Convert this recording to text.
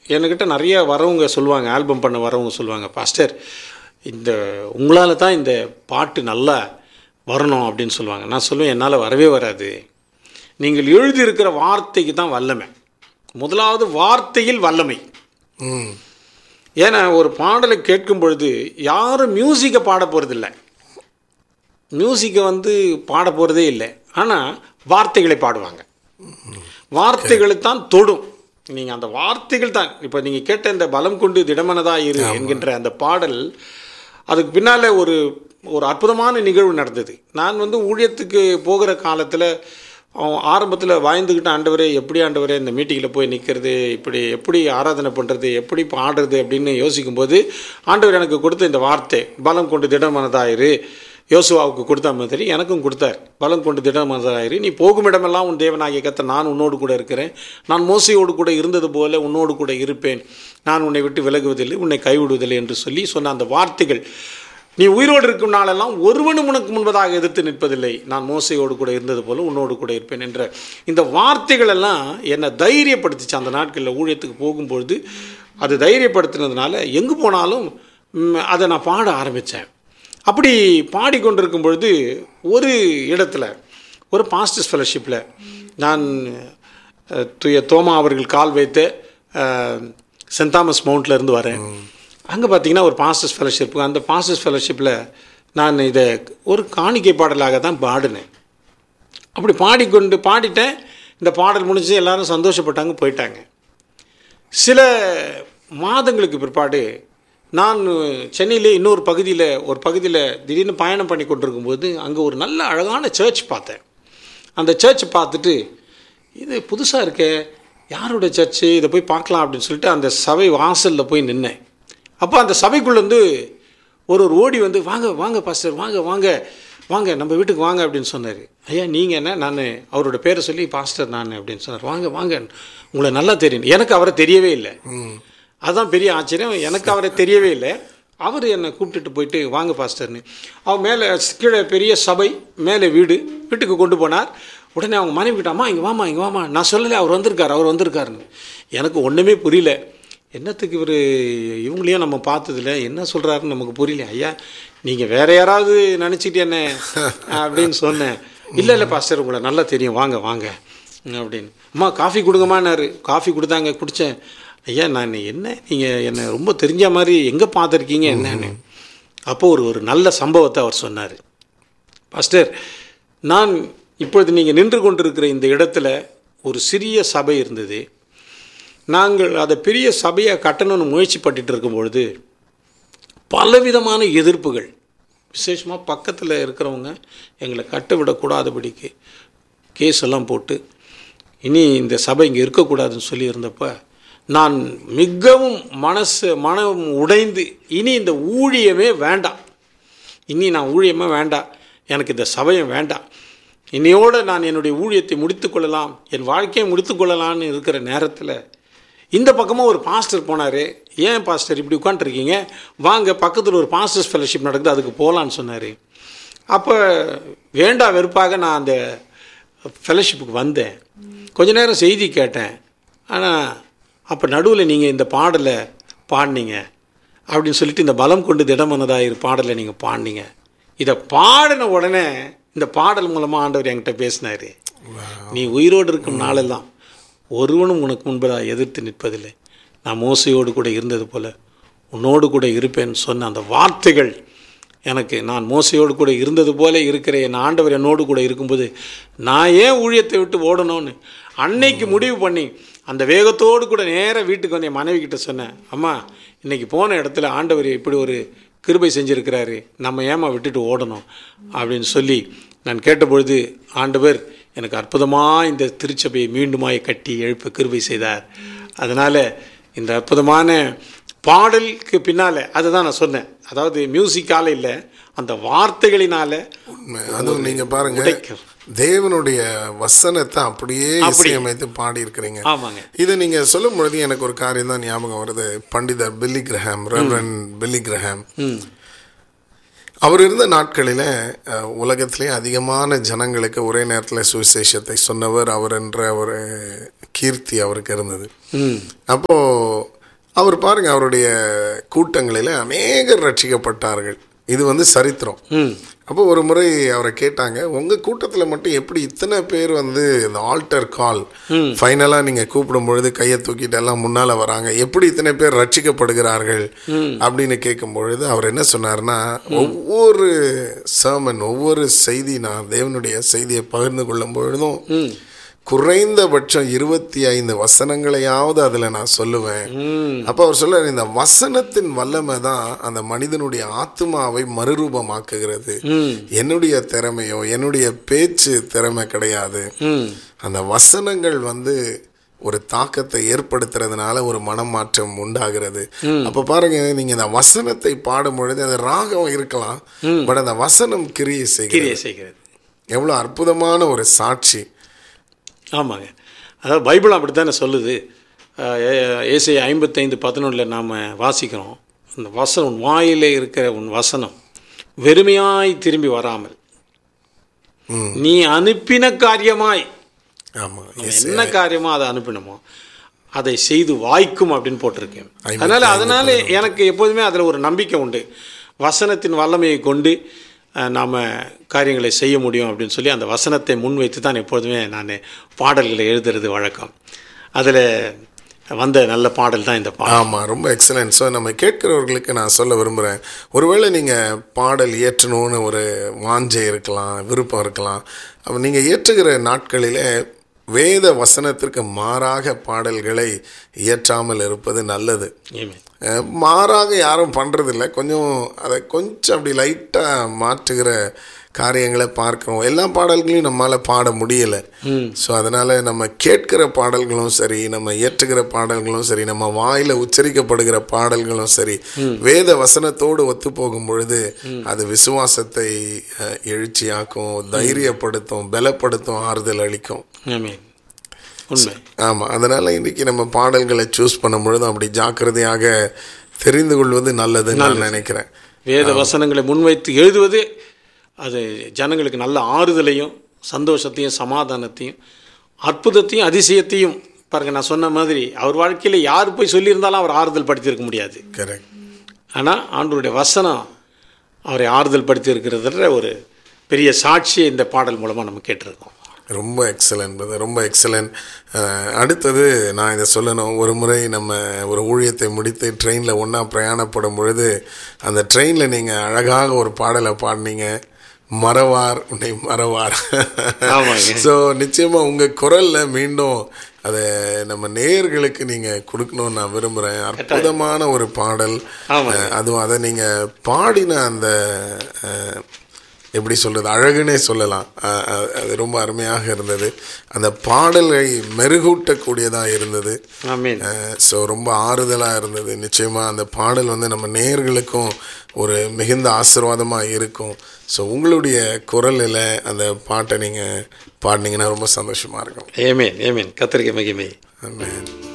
என்கிட்ட நிறைய வரவங்க சொல்லுவாங்க ஆல்பம் பண்ண வரவங்க சொல்லுவாங்க பாஸ்டர் இந்த உங்களால் தான் இந்த பாட்டு நல்லா வரணும் அப்படின்னு சொல்லுவாங்க நான் சொல்லுவேன் என்னால் வரவே வராது நீங்கள் எழுதியிருக்கிற வார்த்தைக்கு தான் வல்லமை முதலாவது வார்த்தையில் வல்லமை ம் ஏன்னா ஒரு பாடலை கேட்கும் பொழுது யாரும் மியூசிக்கை பாட போகிறதில்ல மியூசிக்கை வந்து பாட போகிறதே இல்லை ஆனால் வார்த்தைகளை பாடுவாங்க வார்த்தைகளை தான் தொடும் நீங்கள் அந்த வார்த்தைகள் தான் இப்போ நீங்கள் கேட்ட இந்த பலம் கொண்டு திடமனதா இரு என்கின்ற அந்த பாடல் அதுக்கு பின்னால் ஒரு ஒரு அற்புதமான நிகழ்வு நடந்தது நான் வந்து ஊழியத்துக்கு போகிற காலத்தில் ஆரம்பத்தில் வாய்ந்துக்கிட்ட ஆண்டவரே எப்படி ஆண்டவரே இந்த மீட்டிங்கில் போய் நிற்கிறது இப்படி எப்படி ஆராதனை பண்ணுறது எப்படி பாடுறது அப்படின்னு யோசிக்கும்போது ஆண்டவர் எனக்கு கொடுத்த இந்த வார்த்தை பலம் கொண்டு திடமனதாயிரு யோசுவாவுக்கு கொடுத்த மாதிரி எனக்கும் கொடுத்தார் பலம் கொண்டு திடமனதாயிரு நீ போகும் இடமெல்லாம் உன் தேவனாகிய கத்த நான் உன்னோடு கூட இருக்கிறேன் நான் மோசையோடு கூட இருந்தது போல உன்னோடு கூட இருப்பேன் நான் உன்னை விட்டு விலகுவதில்லை உன்னை கைவிடுவதில்லை என்று சொல்லி சொன்ன அந்த வார்த்தைகள் நீ உயிரோடு இருக்கும் நாளெல்லாம் ஒருவனும் உனக்கு முன்பதாக எதிர்த்து நிற்பதில்லை நான் மோசையோடு கூட இருந்தது போல உன்னோடு கூட இருப்பேன் என்ற இந்த வார்த்தைகள் எல்லாம் என்னை தைரியப்படுத்திச்சு அந்த நாட்களில் ஊழியத்துக்கு போகும்பொழுது அது தைரியப்படுத்தினதுனால எங்கே போனாலும் ம், அதை நான் பாட ஆரம்பித்தேன் அப்படி பாடிக்கொண்டிருக்கும் பொழுது ஒரு இடத்துல ஒரு பாஸ்டர்ஸ் ஃபெலோஷிப்பில் நான் அஹ், துய தோமா அவர்கள் கால் வைத்த அஹ், சென்ட் தாமஸ் மவுண்ட்ல இருந்து வரேன் அங்கே பார்த்தீங்கன்னா ஒரு பாஸ்டர்ஸ் ஃபெலோஷிப் அந்த பாஸ்டர்ஸ் ஃபெலோஷிப்பில் நான் இதை ஒரு காணிக்கை பாடலாக தான் பாடினேன் அப்படி பாடிக்கொண்டு பாடிட்டேன் இந்த பாடல் முடிஞ்சு எல்லாரும் சந்தோஷப்பட்டாங்க போயிட்டாங்க சில மாதங்களுக்கு பிற்பாடு நான் சென்னையிலே இன்னொரு பகுதியில் ஒரு பகுதியில் திடீர்னு பயணம் பண்ணி கொண்டிருக்கும்போது அங்கே ஒரு நல்ல அழகான சர்ச் பார்த்தேன் அந்த சர்ச் பார்த்துட்டு இது புதுசாக இருக்கே யாரோட சர்ச்சு இதை போய் பார்க்கலாம் அப்படின்னு சொல்லிட்டு அந்த சபை வாசலில் போய் நின்னேன் அப்போ அந்த சபைக்குள்ளேருந்து ஒரு ஒரு ஓடி வந்து வாங்க வாங்க பாஸ்டர் வாங்க வாங்க வாங்க நம்ம வீட்டுக்கு வாங்க அப்படின்னு சொன்னார் ஐயா நீங்கள் என்ன நான் அவரோட பேரை சொல்லி பாஸ்டர் நான் அப்படின்னு சொன்னார் வாங்க வாங்க உங்களை நல்லா தெரியும் எனக்கு அவரை தெரியவே இல்லை அதுதான் பெரிய ஆச்சரியம் எனக்கு அவரை தெரியவே இல்லை அவர் என்னை கூப்பிட்டுட்டு போயிட்டு வாங்க பாஸ்டர்னு அவர் மேலே கீழே பெரிய சபை மேலே வீடு வீட்டுக்கு கொண்டு போனார் உடனே அவங்க மனைவி கிட்ட அம்மா இங்கே வாமா இங்கே வாமா நான் சொல்லலை அவர் வந்திருக்கார் அவர் வந்திருக்காருன்னு எனக்கு ஒன்றுமே புரியல என்னத்துக்கு இவர் இவங்களையும் நம்ம பார்த்ததில்ல என்ன சொல்கிறாருன்னு நமக்கு புரியல ஐயா நீங்கள் வேற யாராவது நினச்சிட்டு என்ன அப்படின்னு சொன்னேன் இல்லை இல்லை பாஸ்டர் உங்களை நல்லா தெரியும் வாங்க வாங்க அப்படின்னு அம்மா காஃபி கொடுங்கம்மான்னாரு காஃபி கொடுத்தாங்க குடித்தேன் ஐயா நான் என்ன நீங்கள் என்னை ரொம்ப தெரிஞ்ச மாதிரி எங்கே பார்த்துருக்கீங்க என்னன்னு அப்போ ஒரு ஒரு நல்ல சம்பவத்தை அவர் சொன்னார் பாஸ்டர் நான் இப்பொழுது நீங்கள் நின்று கொண்டிருக்கிற இந்த இடத்துல ஒரு சிறிய சபை இருந்தது நாங்கள் அதை பெரிய சபையை கட்டணும்னு முயற்சி பட்டுட்டு இருக்கும்பொழுது பலவிதமான எதிர்ப்புகள் விசேஷமாக பக்கத்தில் இருக்கிறவங்க எங்களை கட்ட விடக்கூடாதபடிக்கு கேஸ் எல்லாம் போட்டு இனி இந்த சபை இங்கே இருக்கக்கூடாதுன்னு சொல்லி இருந்தப்ப நான் மிகவும் மனசு மனம் உடைந்து இனி இந்த ஊழியமே வேண்டாம் இனி நான் ஊழியமே வேண்டாம் எனக்கு இந்த சபையும் வேண்டாம் இன்னையோடு நான் என்னுடைய ஊழியத்தை முடித்துக்கொள்ளலாம் என் வாழ்க்கையை முடித்துக்கொள்ளலாம்னு இருக்கிற நேரத்தில் இந்த பக்கமாக ஒரு பாஸ்டர் போனார் ஏன் பாஸ்டர் இப்படி உட்காந்துருக்கீங்க வாங்க பக்கத்தில் ஒரு பாஸ்டர்ஸ் ஃபெலோஷிப் நடக்குது அதுக்கு போகலான்னு சொன்னார் அப்போ வேண்டா வெறுப்பாக நான் அந்த ஃபெலோஷிப்புக்கு வந்தேன் கொஞ்ச நேரம் செய்தி கேட்டேன் ஆனால் அப்போ நடுவில் நீங்கள் இந்த பாடலை பாடினீங்க அப்படின்னு சொல்லிட்டு இந்த பலம் கொண்டு திடமனதாயிரு பாடலை நீங்கள் பாடினீங்க இதை பாடின உடனே இந்த பாடல் மூலமாக ஆண்டவர் என்கிட்ட பேசினார் நீ உயிரோடு இருக்கும் நாளெல்லாம் ஒருவனும் உனக்கு முன்பதாக எதிர்த்து நிற்பதில்லை நான் மோசையோடு கூட இருந்தது போல உன்னோடு கூட இருப்பேன்னு சொன்ன அந்த வார்த்தைகள் எனக்கு நான் மோசையோடு கூட இருந்தது போல இருக்கிற என் ஆண்டவர் என்னோடு கூட இருக்கும்போது நான் ஏன் ஊழியத்தை விட்டு ஓடணும்னு அன்னைக்கு முடிவு பண்ணி அந்த வேகத்தோடு கூட நேராக வீட்டுக்கு வந்து என் மனைவி கிட்ட சொன்னேன் அம்மா இன்னைக்கு போன இடத்துல ஆண்டவர் இப்படி ஒரு கிருபை செஞ்சுருக்கிறாரு நம்ம ஏமா விட்டுட்டு ஓடணும் அப்படின்னு சொல்லி நான் கேட்டபொழுது ஆண்டவர் எனக்கு அற்புதமாக இந்த திருச்சபையை மீண்டுமாய் கட்டி எழுப்ப கிருபை செய்தார் அதனால் இந்த அற்புதமான பாடலுக்கு பின்னால் அதுதான் நான் சொன்னேன் அதாவது மியூசிக்கால இல்லை அந்த வார்த்தைகளினால உண்மை. அதுவும் நீங்க பாருங்க உடைக்கும். தேவனுடைய வசனத்தை அப்படியே இசையமைத்து பாடி இருக்கிறீங்க ஆமாங்க இதை நீங்க சொல்லும் பொழுது எனக்கு ஒரு காரியம் தான் ஞாபகம் வருது பண்டிதர் Billy Graham reverend Billy Graham ம் அவர் இருந்த நாட்களில் அஹ், உலகத்திலே அதிகமான ஜனங்களுக்கு ஒரே நேரத்தில் சுவிசேஷத்தை சொன்னவர் அவர் என்ற ஒரு கீர்த்தி அவருக்கு இருந்தது ம் அப்போ அவர் பாருங்க அவருடைய கூட்டங்களில் அநேகர் ரட்சிக்கப்பட்டார்கள் இது வந்து சரித்திரம் ம் அப்போ ஒரு முறை அவரை கேட்டாங்க உங்கள் கூட்டத்தில் மட்டும் எப்படி இத்தனை பேர் வந்து இந்த ஆல்டர் கால் ஃபைனலாக நீங்கள் கூப்பிடும் பொழுது கையை தூக்கிட்டு எல்லாம் முன்னால் வராங்க எப்படி இத்தனை பேர் ரட்சிக்கப்படுகிறார்கள் அப்படின்னு கேட்கும் பொழுது அவர் என்ன சொன்னார்னா ஒவ்வொரு சர்மன் ஒவ்வொரு செய்தி நான் தேவனுடைய செய்தியை பகிர்ந்து கொள்ளும் பொழுதும் குறைந்தபட்சம் இருபத்தி ஐந்து வசனங்களையாவது அதில் நான் சொல்லுவேன் அப்போ அவர் சொல்ல இந்த வசனத்தின் வல்லமை தான் அந்த மனிதனுடைய ஆத்மாவை மறுரூபமாக்குகிறது என்னுடைய திறமையோ என்னுடைய பேச்சு திறமை கிடையாது ம் அந்த வசனங்கள் வந்து ஒரு தாக்கத்தை ஏற்படுத்துறதுனால ஒரு மனமாற்றம் உண்டாகிறது அப்ப பாருங்க நீங்க இந்த வசனத்தை பாடும் பொழுது அந்த ராகம் இருக்கலாம் பட் அந்த வசனம் கிரியை செய்கிறது கிரியை செய்கிறது எவ்வளவு அற்புதமான ஒரு சாட்சி ஆமாங்க அதாவது பைபிள் அப்படி தானே சொல்லுது ஏசை ஐம்பத்தைந்து பதினொன்றில் நாம் வாசிக்கிறோம் அந்த வசனம் உன் வாயிலே இருக்கிற உன் வசனம் வெறுமையாய் திரும்பி வராமல் ம். நீ அனுப்பின காரியமாய் ஆமா என்ன காரியமோ அதை அனுப்பினமோ அதை செய்து வாய்க்கும் அப்படின்னு போட்டிருக்கேன் அதனால் அதனால எனக்கு எப்போதுமே அதில் ஒரு நம்பிக்கை உண்டு வசனத்தின் வல்லமையை கொண்டு நாம் காரியங்களை செய்ய முடியும் அப்படின்னு சொல்லி அந்த வசனத்தை முன்வைத்து தான் எப்பொழுதுமே நான் பாடல்களை எழுதுறது வழக்கம் அதில் வந்த நல்ல பாடல் தான் இந்த பாடல் ஆமா ரொம்ப எக்ஸலன்ட் ஸோ நம்ம கேட்கிறவர்களுக்கு நான் சொல்ல விரும்புகிறேன் ஒருவேளை நீங்கள் பாடல் இயற்றணும்னு ஒரு வாஞ்சை இருக்கலாம் விருப்பம் இருக்கலாம் அப்போ நீங்கள் இயற்றுகிற நாட்களிலே வேத வசனத்திற்கு மாறாக பாடல்களை இயற்றாமல் இருப்பது நல்லது ஆமென். அஹ் மாறாக யாரும் பண்ணுறதில்ல கொஞ்சம் அதை கொஞ்சம் அப்படி லைட்டாக மாற்றுகிற காரியங்களை பார்க்குறோம் எல்லா பாடல்களையும் நம்மளால் பாட முடியலை ஸோ அதனால் நம்ம கேட்கிற பாடல்களும் சரி நம்ம இயற்றுகிற பாடல்களும் சரி நம்ம வாயில் உச்சரிக்கப்படுகிற பாடல்களும் சரி வேத வசனத்தோடு ஒத்து போகும் பொழுது அது விசுவாசத்தை அஹ், எழுச்சியாக்கும் தைரியப்படுத்தும் பலப்படுத்தும் ஆறுதல் அளிக்கும் ஆமென் உண்மை ஆமாம் அதனால் இன்றைக்கி நம்ம பாடல்களை சூஸ் பண்ணும் பொழுது அப்படி ஜாக்கிரதையாக தெரிந்து கொள்வது நல்லதுன்னு நான் நினைக்கிறேன் வேத வசனங்களை முன்வைத்து எழுதுவது அது ஜனங்களுக்கு நல்ல ஆறுதலையும் சந்தோஷத்தையும் சமாதானத்தையும் அற்புதத்தையும் அதிசயத்தையும் பாருங்க நான் சொன்ன மாதிரி அவர் வாழ்க்கையில் யார் போய் சொல்லியிருந்தாலும் அவர் ஆறுதல் படுத்தியிருக்க முடியாது கரெக்ட் ஆனால் ஆண்டவருடைய வசனம் அவரை ஆறுதல் படுத்தி இருக்கிறதுன்ற ஒரு பெரிய சாட்சியை இந்த பாடல் மூலமாக நம்ம கேட்டிருக்கோம் ரொம்ப எக்ஸலன்ட் பிரதர் ரொம்ப எக்ஸலன்ட் அடுத்தது நான் இதை சொல்லணும் ஒரு முறை நம்ம ஒரு ஊழியத்தை முடித்து ட்ரெயினில் ஒன்றா பிரயாணப்படும் பொழுது அந்த ட்ரெயினில் நீங்கள் அழகாக ஒரு பாடலை பாடினீங்க மறவார் உன்னை மறவார் ஆமாங்க. ஸோ நிச்சயமாக உங்கள் குரலில் மீண்டும் அதை நம்ம நேயர்களுக்கு நீங்கள் கொடுக்கணும்னு நான் விரும்புகிறேன் அற்புதமான ஒரு பாடல் ஆமாங்க. அஹ், அதுவும் அதை நீங்கள் பாடின அந்த அஹ், எப்படி சொல்கிறது அழகுனே சொல்லலாம் அஹ், அஹ், அது ரொம்ப அருமையாக இருந்தது அந்த பாடலை மெருகூட்டக்கூடியதாக இருந்தது ஆமீன் ஸோ ரொம்ப ஆறுதலாக இருந்தது நிச்சயமாக அந்த பாடல் வந்து நம்ம நேயர்களுக்கும் ஒரு மிகுந்த ஆசீர்வாதமாக இருக்கும் ஸோ உங்களுடைய குரலில் அந்த பாட்டை நீங்கள் பாடினீங்கன்னா ரொம்ப சந்தோஷமாக இருக்கும் ஏமேன் ஏமேன் கத்திரிக்கை மகிமை Amen.